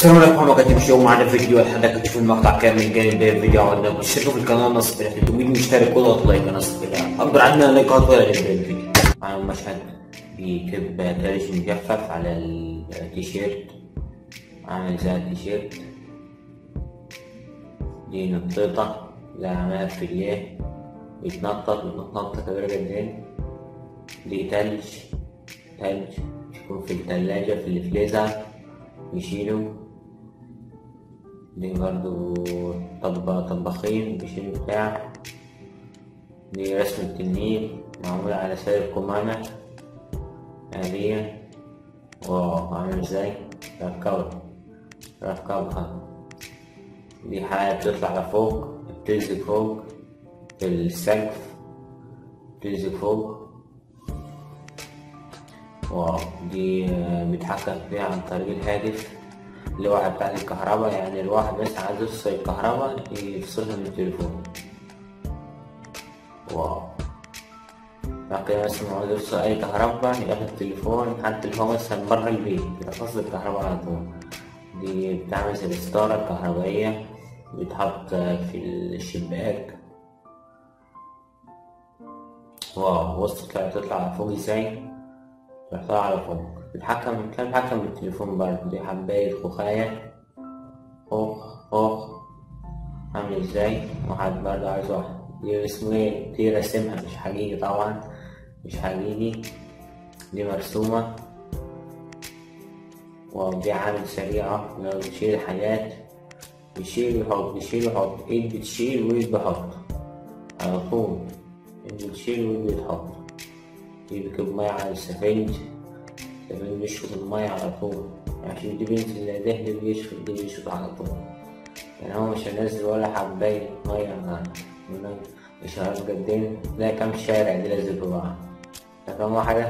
السلام عليكم ورحمة الله وبركاته معانا فيديو حضرتك تشوف المقطع كامل جاي ده فيديو عندنا اشتركوا في القناة نصب بالله 300 مشترك واضغط لايك نصب بالله اكبر عندنا لايكات ولا نبدأ الفيديو معانا مشهد بيكب تاريخ مجفف على التيشيرت عامل زي التيشيرت دي نطيطة زي عملها في الياه بيتنطط بتنطط كبيرة جدا دي تلج تلج يكون في التلاجة في الفريزر يشيلوا دي برضو طب طباخين بيشيلوا بتاع دي رسمة النيل معمولة على سائر كمامة آلية واو عامل ازاي ركبها ركبها دي حاجة بتطلع لفوق بتلزق فوق في السقف بتلزق فوق واو دي بيتحكم فيها عن طريق الهاتف اللوحة بتاعت الكهرباء يعني الواحد بس عايز يفصل الكهرباء يفصلها من التليفون واو لكن مثلا عاوز يفصل أي كهرباء ياخد التليفون حتى اللي هو مثلا برا البيت يفصل الكهرباء على طول دي بتعمل زي الستارة الكهربائية بتحط في الشباك واو وسط تطلع فوق ازاي تحطها على فوق بتحكم كان بتحكم بالتليفون برضه دي حباية خوخاية خوخ خوخ عامل ازاي واحد برضه عايز واحد دي اسمه ايه دي رسمها مش حقيقي طبعا مش حقيقي دي مرسومة ودي عامل سريعة لو بتشيل حاجات بيشيل ويحط بيشيل ويحط ايد بتشيل وايد بحط على طول ايد بتشيل وايد بتحط يركب مية على السفنج السفنج بيشفط المية على طول عشان دي بينزل ده ده بيشفط ده بيشفط على طول يعني هو مش هينزل ولا حباية مية مش قدين لا كام شارع دي لازم في بعض كم واحدة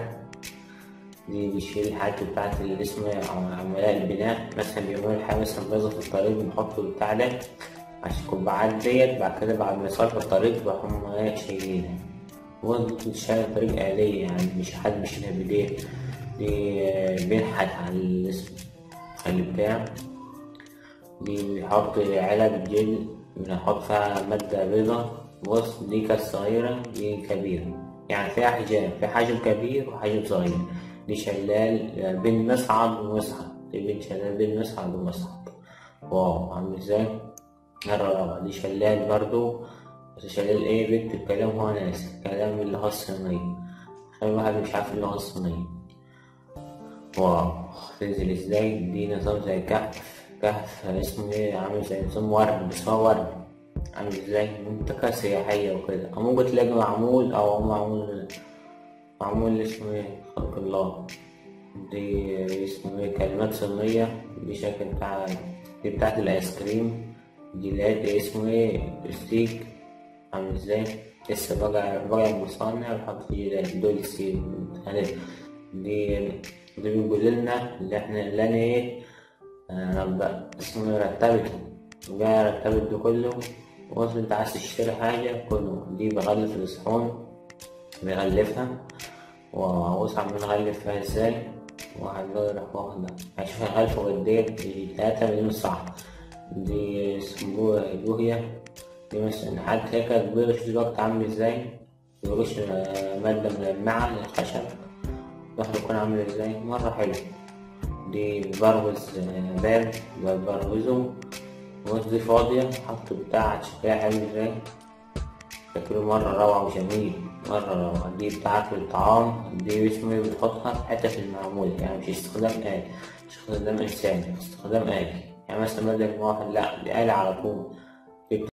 دي بيشيل الحاجات بتاعت اللي اسمها عملاء البناء مثلا بيعملوا حاجة مثلا بيضة في الطريق بيحطوا البتاع ده عشان القبعات ديت بعد كده بعد ما يصلحوا الطريق بقى هما شايلينها هو بتشتغل بطريقة آلية يعني مش حد بيشيلها بإيديه دي بينحت على الاسم اللي بتاع دي بيحط علب جل بنحط فيها مادة بيضة بص دي كانت صغيرة دي كبيرة يعني فيها حجاب في حجم كبير وحجم صغير دي شلال بين مصعد ومصعد دي بين شلال بين مصعد ومصعد واو عامل ازاي مرة رابعة دي شلال برضو بس شلال ايه بيكتب كلام هو ناس كلام اللغة الصينية خلي واحد مش عارف اللغة الصينية واو تنزل ازاي دي نظام زي كهف كهف اسمه ايه عامل زي نظام ورد بس هو ورد عامل ازاي منطقة سياحية وكده أو ممكن تلاقي معمول أو معمول معمول اسمه ايه خلق الله دي اسمه ايه كلمات صينية دي شكل بتاع دي بتاعت الآيس كريم دي دي اسمه ايه ستيك عامل ازاي لسه بقى بقى المصنع وحط فيه دول سي يعني دي دي بيقول لنا اللي احنا اللي انا ايه انا اسمه رتبته جاي رتبت ده كله وصل انت عايز تشتري حاجة كله دي بغلف الصحون بغلفها وأوسع من غلف فيها ازاي واحد بقى يروح واخدها هشوف الغلفة قد ايه دي تلاتة مليون صح دي اسمه بوهية دي مثلا حاجة هيك كبيرة شوف الوقت عامل ازاي يرش مادة ملمعة للخشب الواحد يكون عامل ازاي مرة حلو دي ببروز باب ببروزه الوقت دي فاضية حط بتاع شكلها حلو ازاي شكله مرة روعة وجميل مرة روعة دي بتاعت الطعام دي اسمه بتحطها في حتة في المعمول يعني مش استخدام آلي مش استخدام إنساني استخدام آلي يعني مثلا بدل ما واحد لأ دي آلة على طول